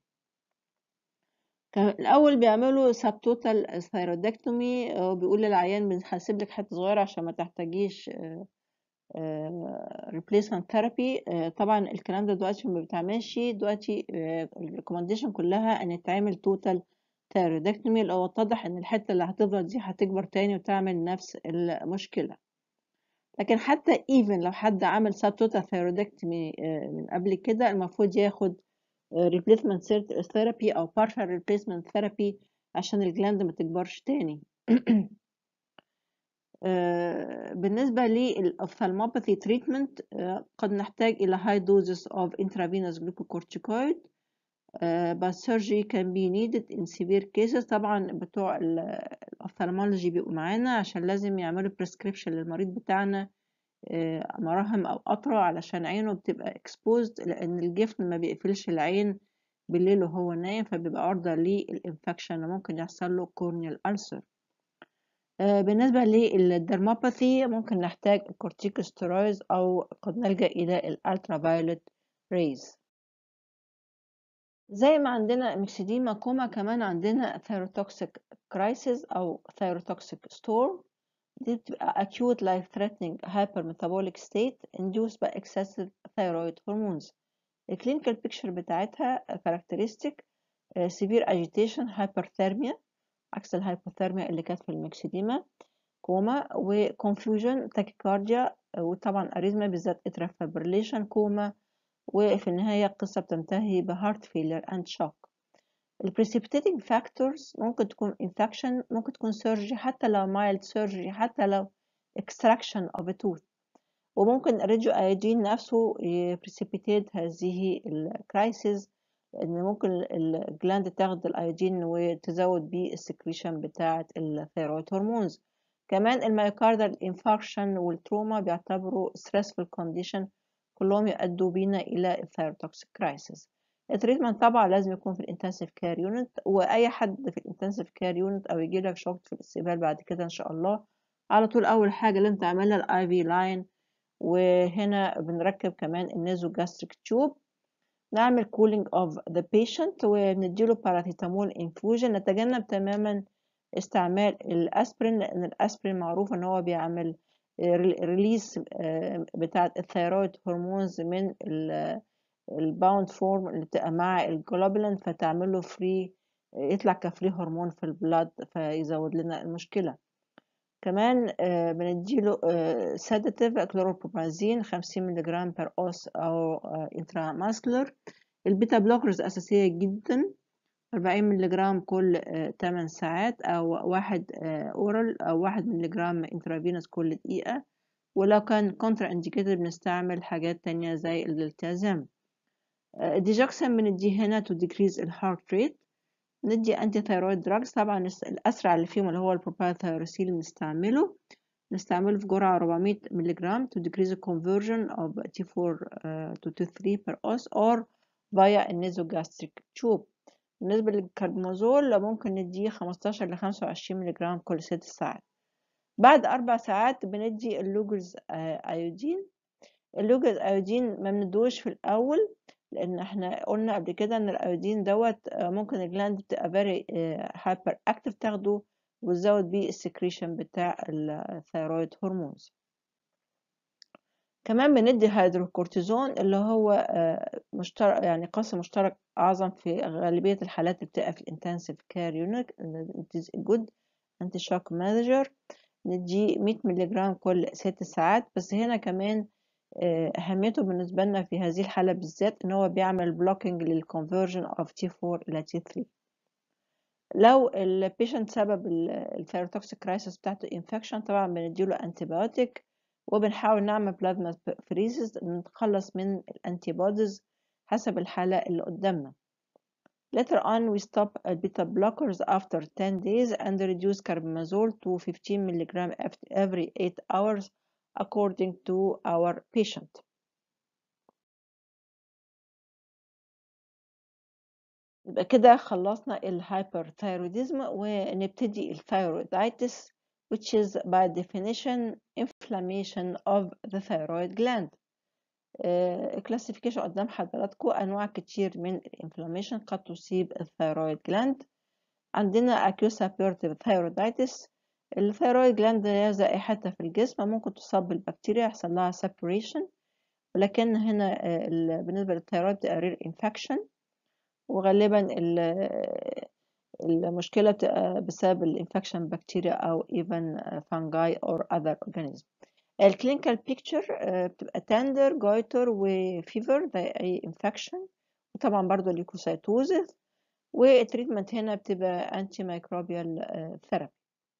الأول بيعملوا subtotal thyroidectomy وبيقول للعيان بنحسب لك حتة صغيرة عشان ما تحتاجيش replacement therapy طبعا الكلام ده دلوقتي ما بيتعملش دلوقتي الريكومنديشن كلها ان يتعمل total thyroidectomy اللي هو اتضح ان الحته اللي هتفضل دي هتكبر تاني وتعمل نفس المشكله لكن حتى even لو حد عمل subtotal thyroidectomy من قبل كده المفروض ياخد replacement therapy او partial replacement therapy عشان الجلاند ما تكبرش تاني بالنسبة للأوفثالموباثي تريتمنت قد نحتاج إلى high doses of intravenous glucocorticoid but surgery can be needed in severe cases طبعا بتوع الأوفثالمولوجي بيبقوا معانا عشان لازم يعملوا prescription للمريض بتاعنا مراهم أو قطرة علشان عينه بتبقى exposed لأن الجفن ما بيقفلش العين بالليل وهو نايم فبيبقى عرضة للإنفكشن اللي ممكن يحصل له corneal ulcer بالنسبة للدرموباثي ممكن نحتاج الكورتيكوستيرويدز أو قد نلجأ إلى الالترافايولت ريز زي ما عندنا ميكسيديما كوما كمان عندنا ثيروتوكسيك كرايسيس أو ثيروتوكسيك ستورم دي بتبقى acute life threatening hypermetabolic state induced by excessive thyroid hormones الكلينيكال بيكتشر بتاعتها characteristic severe agitation hyperthermia عكس الهايبوثيرميا اللي كانت في الميكسيديما كوما وكونفيوجن تاكيكارديا وطبعا اريزما بالذات اترا فابريليشن كوما وفي النهاية القصة بتنتهي بهارت فيلر اند شوك البريسيبيتيتنج فاكتورز ممكن تكون انفكشن ممكن تكون سيرجري حتى لو مايلد سيرجري حتى لو extraction of a tooth وممكن الراديو ايودين نفسه يبريسيبيتيت هذه الكرايسيس لأن ممكن الجلاند تاخد الأيودين وتزود بيه السكريشن بتاعة الثيرويد هرمونز كمان الميوكاردال انفاركشن والتروما بيعتبروا stressful condition كلهم يؤدوا بينا إلى الثيروتوكسيك كرايسيس التريتمنت طبعا لازم يكون في الانتنسيف كير يونت واي حد في الانتنسيف كير يونت او يجي لك شوك في الاستقبال بعد كده ان شاء الله على طول اول حاجه لازم تعملها الاي في لاين وهنا بنركب كمان النيزو جاستريك تيوب نعمل كولينج اوف ذا بيشنت ونديله باراسيتامول انفوجن نتجنب تماما استعمال الاسبرين لان الاسبرين معروف ان هو بيعمل ريليز بتاعه الثيرويد هرمونز من الباوند فورم اللي بتبقى مع الجلوبولين فتعمل له فري يطلع كفري هرمون في البلاد فيزود لنا المشكله كمان بنديله سيداتيف كلوروبروبازين 50 ملغ بر اوس او انترا ماسكولر البيتا بلوكرز اساسيه جدا 40 ملغ كل 8 ساعات او واحد اورال او واحد ملغ انترافينوس كل دقيقه ولو كان كونترا انديكيتد بنستعمل حاجات تانية زي الالتزام الديجوكسين بنديه هنا to decrease الهارت ريت ندي انتي ثيرويد دراجز طبعا الاسرع اللي فيهم اللي هو البروباثيروسيل نستعمله نستعمله في جرعة 400 ملغ to decrease the conversion of T4 uh, to T3 per os or via النيزوجاستريك tube بالنسبة للكربمازول ممكن نديه 15 ل 25 ملغ كل 6 ساعات بعد أربع ساعات بندي اللوجرز أيودين اللوجرز أيودين ما بندوش في الأول لان احنا قلنا قبل كده ان الايودين دوت ممكن الجلاند تبقى فيري هايبر اكتف تاخده وتزود بيه السكريشن بتاع الثيرويد هرمونز كمان بندي هيدروكورتيزون اللي هو مشترك يعني قاسم مشترك اعظم في غالبيه الحالات اللي بتبقى في الانتنسيف كير يونت جود انتي شوك مانجر ندي 100 ملغ كل ست ساعات بس هنا كمان أهميته بالنسبة لنا في هذه الحالة بالذات إن هو بيعمل blocking للconversion of T4 إلى T3 لو البيشنت سبب الثيروتوكسيك كرايسيس بتاعته infection طبعا بنديله antibiotic وبنحاول نعمل plasma pheresis نتخلص من الانتيبوديز حسب الحالة اللي قدامنا Later on we stop beta blockers after 10 days and reduce carbimazole to 15 mg every 8 hours according to our patient. يبقى كده خلصنا الهايبرثايروديزم ونبتدي الثايرويدايتس which is by definition inflammation of the thyroid gland. الكلاسيفيكيشن قدام حضراتكم أنواع كتير من الانفلاميشن قد تصيب الثايرويد جلاند عندنا acute suppurative thyroiditis الثيرويد جلاند هي زي أي حتة في الجسم ممكن تصاب بالبكتيريا يحصل لها separation ولكن هنا بالنسبة للثيرويد رير انفكشن وغالبا المشكلة بتبقى بسبب الانفكشن بكتيريا أو even fungi or other organism الكلينيكال بيكتشر بتبقى تندر جويتر وفيفر زي أي انفكشن وطبعا برضو ليكوسايتوزيس والتريتمنت هنا بتبقى انتي مايكروبيال ثيرابي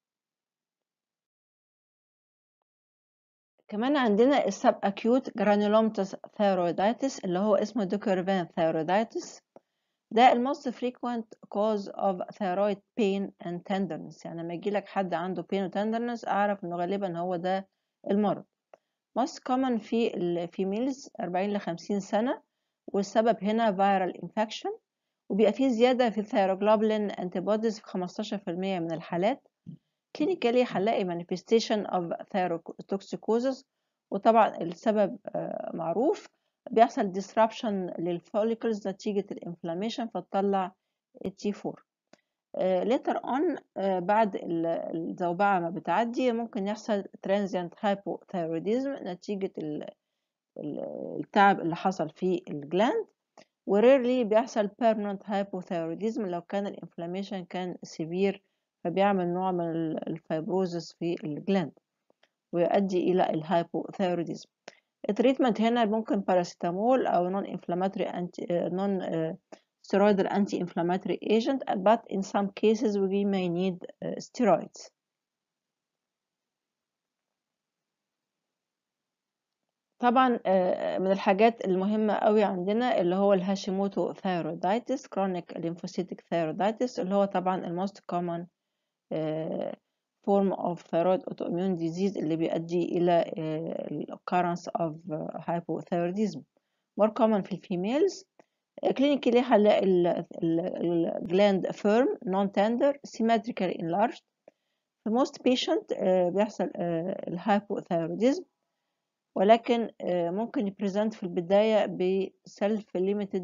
كمان عندنا السب اكيوت جرانيولوماتوس ثايرويدايتس اللي هو اسمه دوكيرفان ثايرويدايتس ده الموست frequent cause of thyroid pain and tenderness يعني لما يجيلك حد عنده pain و tenderness أعرف إنه غالبا هو ده المرض most common في الفيميلز 40 ل 50 سنة والسبب هنا viral infection وبيبقى فيه زيادة في الثيروجلوبولين antibodies في 15% من الحالات كلينيكالي هنلاقي manifestation of thyrotoxicosis وطبعا السبب معروف بيحصل disruption للفوليكلز نتيجة الانفلاميشن فتطلع التي 4 later on بعد الزوبعة ما بتعدي ممكن يحصل transient hypothyroidism نتيجة التعب اللي حصل في الجلاند وريرلي بيحصل permanent hypothyroidism لو كان الانفلاميشن كان severe فبيعمل نوع من الفيبروزس في الجلاند ويؤدي إلى الهايبوثايروديزم التريتمنت هنا ممكن باراسيتامول أو نون inflammatory anti non steroidal anti-inflammatory agent but in some cases we may need steroids طبعا آه، من الحاجات المهمة قوي عندنا اللي هو الهاشيموتو ثايرويدايتس chronic lymphocytic thyroiditis اللي هو طبعا الموست common آه، form of thyroid autoimmune disease اللي بيؤدي إلى آه، ال occurrence of hypothyroidism more common في الفيميلز clinically هنلاقي ال gland firm non tender symmetrically enlarged في most patient آه، بيحصل الهايبوثايروديزم ولكن آه، ممكن يبريزنت في البداية ب self limited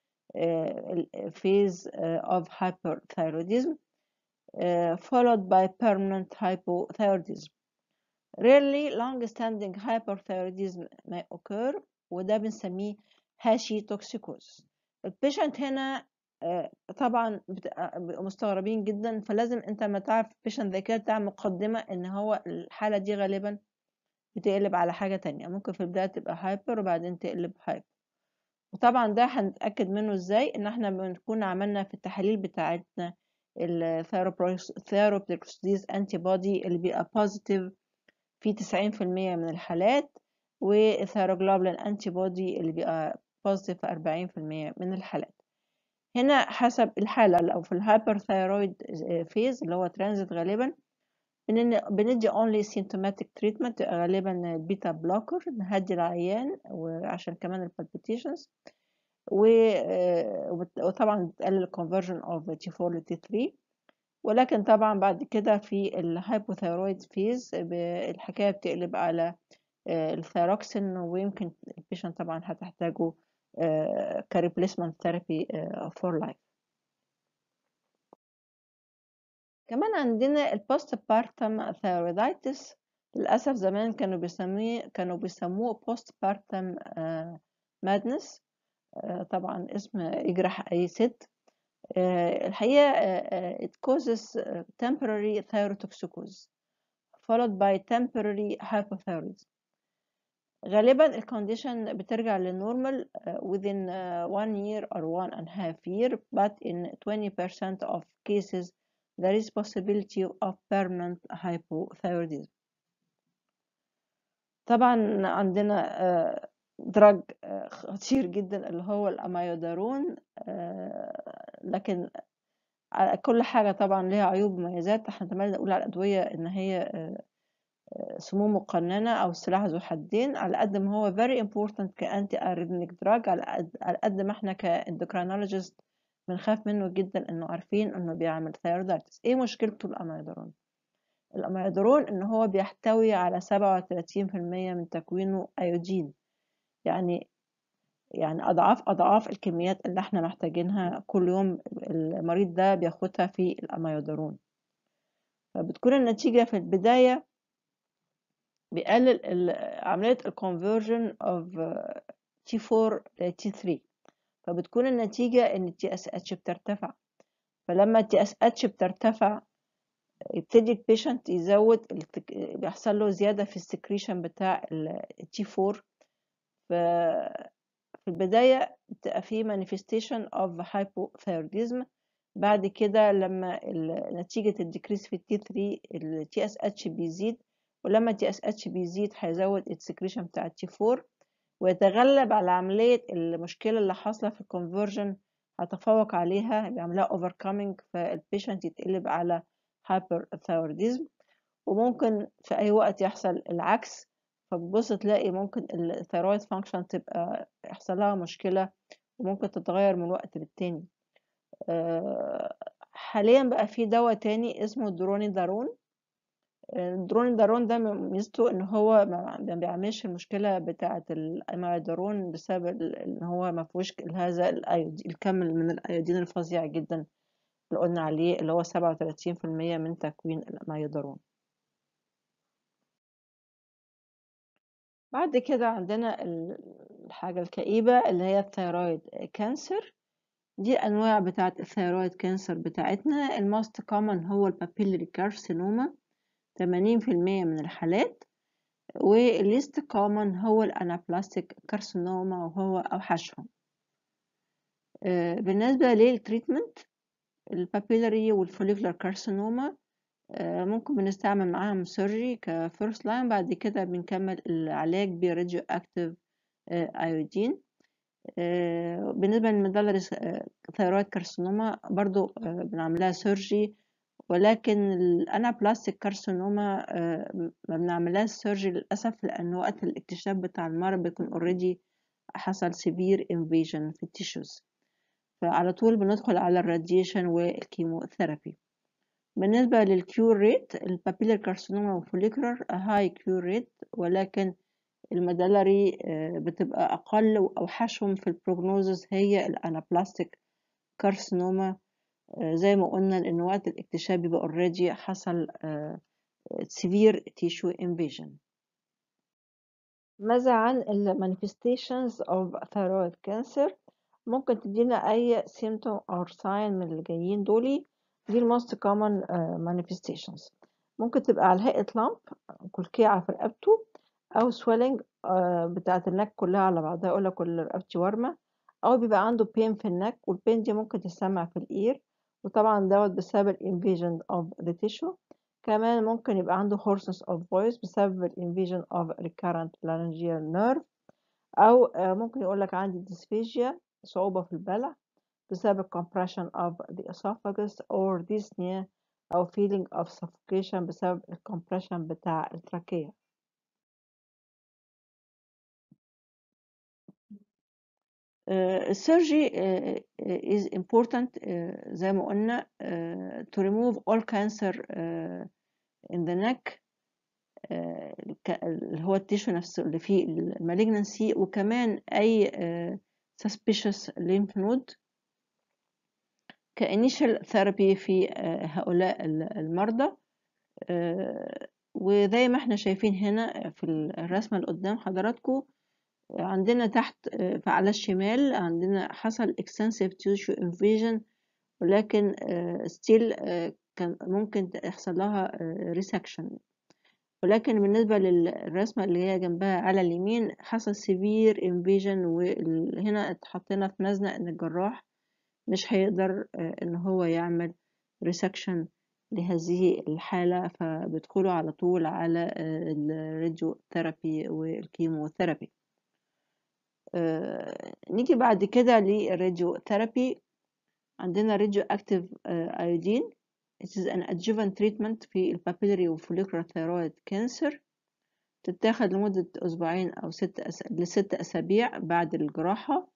phase of hyperthyroidism uh, followed by permanent hypothyroidism. Rarely long-standing hyperthyroidism may occur وده بنسميه هاشي توكسيكوز البيشنت هنا آه، طبعا بيبقوا مستغربين جدا فلازم انت لما تعرف البيشنت زي كده تعمل مقدمة ان هو الحالة دي غالبا بتقلب على حاجة تانية ممكن في البداية تبقى هايبر وبعدين تقلب هايبر وطبعا ده هنتأكد منه ازاي ان احنا بنكون عملنا في التحاليل بتاعتنا الثيروبروكسيديز انتي بودي اللي بيبقى بوزيتيف في 90% من الحالات والثيروجلوبولين انتي بودي اللي بيبقى بوزيتيف في 40% من الحالات هنا حسب الحالة لو في الهايبر ثايرويد فيز اللي هو ترانزيت غالبا بندي only symptomatic treatment غالبا بيتا بلوكر نهدي العيان وعشان كمان البالبيتيشنز وطبعا بتقلل conversion of T4 ل T3 ولكن طبعا بعد كده في الهايبوثايرويد فيز الحكاية بتقلب على الثيروكسين ويمكن البيشنت طبعا هتحتاجه كريبليسمنت ثيرابي فور لايف كمان عندنا البوست بارتم ثايرويدايتس للأسف زمان كانوا بيسميه كانوا بيسموه بوست بارتم مادنس طبعا اسم يجرح أي ست الحقيقة it causes temporary thyrotoxicosis followed by temporary hypothyroidism غالبا الكونديشن بترجع للنورمال within one year or one and a half year but in 20% of cases there is possibility of permanent hypothyroidism طبعا عندنا دراج خطير جدا اللي هو الاميودارون لكن كل حاجة طبعا ليها عيوب ومميزات احنا تمام نقول على الأدوية إن هي سموم مقننة أو سلاح ذو حدين على قد ما هو very important كأنتي arrhythmic drug على قد, على قد ما احنا كاندوكرينولوجيست بنخاف منه جدا إنه عارفين إنه بيعمل ثيرودايتس إيه مشكلته الأميودارون؟ الأميودارون إن هو بيحتوي على سبعة وتلاتين في المية من تكوينه أيودين يعني يعني أضعاف أضعاف الكميات اللي احنا محتاجينها كل يوم المريض ده بياخدها في الأميودارون فبتكون النتيجة في البداية بيقلل عملية الكونفرجن of T4 ل T3 فبتكون النتيجة إن التي اس اتش بترتفع فلما التي اس اتش بترتفع يبتدي البيشنت يزود بيحصل له زيادة في السكريشن بتاع التي 4 في البداية بتبقى في manifestation of hypothyroidism بعد كده لما نتيجة الديكريس في التي 3 التي اس اتش بيزيد ولما التي اس اتش بيزيد هيزود السكريشن بتاع التي 4 ويتغلب على عملية المشكلة اللي حاصلة في الكونفرجن هتفوق عليها بيعملها overcoming فالبيشنت يتقلب على hyperthyroidism وممكن في أي وقت يحصل العكس فبتبص تلاقي ممكن الثيرويد فانكشن تبقى يحصل لها مشكلة وممكن تتغير من وقت للتاني حاليا بقى في دواء تاني اسمه دروني دارون الدرون دارون ده ميزته ان هو ما بيعملش المشكله بتاعه الاميدارون بسبب ان هو ما فيهوش هذا الايودين الكم من الايودين الفظيع جدا اللي قلنا عليه اللي هو 37% من تكوين الاميدارون بعد كده عندنا الحاجة الكئيبة اللي هي الثيرويد كانسر دي أنواع بتاعة الثيرويد كانسر بتاعتنا الماست كومن هو البابيلري كارسينوما 80% من الحالات والليست كومن هو الانابلاستيك كارسينوما وهو أوحشهم بالنسبة للتريتمنت البابيلري والفوليكولار كارسينوما آه، ممكن بنستعمل معاهم سيرجي كفيرست لاين بعد كده بنكمل العلاج براديو اكتيف ايودين بالنسبة للمدلري ثيرويد كارسينوما برضو آه، بنعملها سيرجي ولكن الانابلاستيك كارسينوما آه، ما بنعملهاش سيرجي للأسف لأن وقت الاكتشاف بتاع المرض بيكون اوريدي حصل سيفير انفيجن في التيشوز فعلى طول بندخل على الراديشن والكيموثيرابي بالنسبة للكيور ريت البابيلر كارسينوما والفوليكولر هاي كيور ريت ولكن المدلري آه، بتبقى أقل وأوحشهم في البروجنوزس هي الأنابلاستيك كارسينوما آه، زي ما قلنا لأن وقت الاكتشاف بيبقى اوريدي حصل severe tissue invasion ماذا عن ال manifestations of thyroid cancer ممكن تدينا أي symptom or sign من اللي جايين دولي دي ال most common uh, manifestations ممكن تبقى على هيئة lump كلكيعة في رقبته أو swelling uh, بتاعة النك كلها على بعضها يقول لك كل رقبتي ورمة أو بيبقى عنده pain في النك والبين دي ممكن تسمع في الإير وطبعا دوت بسبب ال invasion of the tissue كمان ممكن يبقى عنده hoarseness of voice بسبب ال invasion of recurrent laryngeal nerve أو uh, ممكن يقول لك عندي dysphagia صعوبة في البلع بسبب compression of the esophagus or dyspnea أو feeling of suffocation بسبب الكمبريشن بتاع التراكية السيرجي is important uh, زي ما قلنا uh, to remove all cancer uh, in the neck اللي هو التيشو نفسه اللي فيه المالجنسي وكمان أي suspicious lymph node كإنيشال ثيرابي في هؤلاء المرضى وزي ما احنا شايفين هنا في الرسمة اللي قدام حضراتكم عندنا تحت على الشمال عندنا حصل extensive tissue invasion ولكن still كان ممكن يحصل لها resection ولكن بالنسبة للرسمة اللي هي جنبها على اليمين حصل severe invasion وهنا اتحطينا في مزنق ان الجراح مش هيقدر ان هو يعمل resection لهذه الحالة فبيدخلوا على طول على الراديو ثيرابي والكيموثيرابي نيجي بعد كده للراديو ثيرابي عندنا راديو اكتيف ايودين It is an adjuvant treatment في البابيلري وفوليكولار ثيرويد كانسر تتاخد لمدة أسبوعين أو ست أس... لست أسابيع بعد الجراحة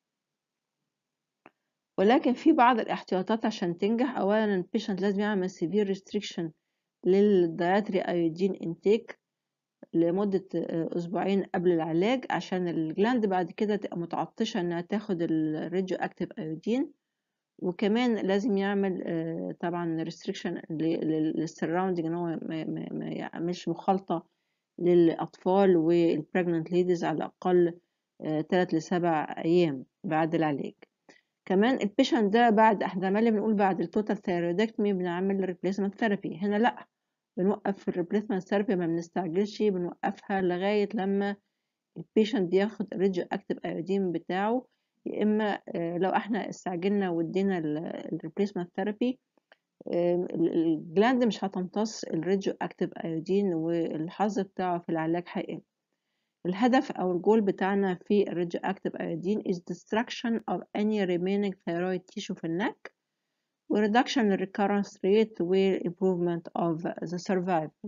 ولكن في بعض الاحتياطات عشان تنجح أولا البيشنت لازم يعمل severe restriction للدياتري أيودين انتيك لمدة أسبوعين قبل العلاج عشان الجلاند بعد كده تبقى متعطشة إنها تاخد الراديو أكتيف أيودين وكمان لازم يعمل طبعا restriction للسراوندنج إن هو ما يعملش مخالطة للأطفال والبريجننت ليديز على الأقل تلات لسبع أيام بعد العلاج كمان البيشنت ده بعد احنا عمال بنقول بعد التوتال ثيرويدكتومي بنعمل ريبليسمنت ثيرابي هنا لا بنوقف الريبليسمنت ثيرابي ما بنستعجلش بنوقفها لغاية لما البيشنت ياخد الراديو اكتيف ايودين بتاعه يا اما لو احنا استعجلنا وادينا الريبليسمنت ثيرابي الجلاند مش هتمتص الراديو اكتيف ايودين والحظ بتاعه في العلاج هيقل الهدف أو الجول بتاعنا في الراديو اكتيف ايودين is destruction of any remaining thyroid tissue في النك و reduction in recurrence rate و improvement of the survival.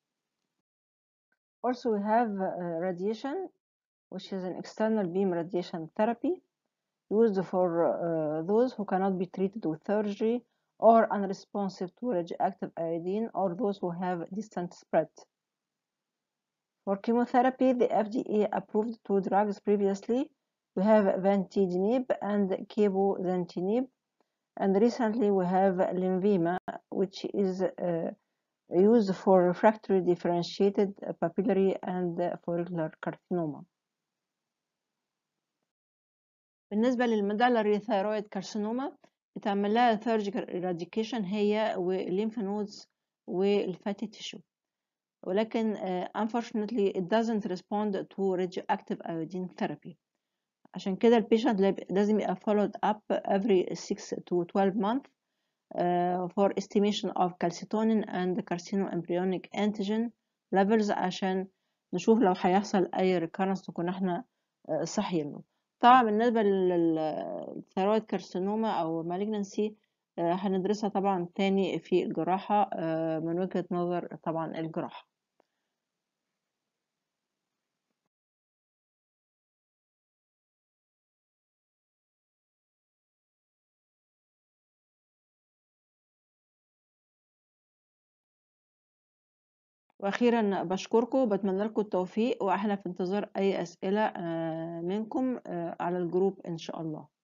Also we have uh, radiation which is an external beam radiation therapy used for uh, those who cannot be treated with surgery or unresponsive to radioactive iodine or those who have distant spread. For chemotherapy, the FDA approved two drugs previously. We have vantinib and cabozantinib, and recently we have Lenvima, which is uh, used for refractory differentiated papillary and follicular carcinoma. بالنسبة للمدلري ثيرويد كارسينوما بتعمل لها surgical eradication هي والليمف نودز والفاتي تيشو ولكن uh, unfortunately it doesn't respond to radioactive iodine therapy عشان كده البيشنت لازم يبقى followed up every 6 to 12 months uh, for estimation of calcitonin and carcinoembryonic antigen levels عشان نشوف لو هيحصل أي recurrence نكون احنا uh, صاحيين له طبعا بالنسبة للثيرويد كارسينوما أو malignancy uh, هندرسها طبعا تاني في الجراحة uh, من وجهة نظر طبعا الجراحة واخيرا بشكركم وبتمنى لكم التوفيق واحنا في انتظار اي اسئله منكم على الجروب ان شاء الله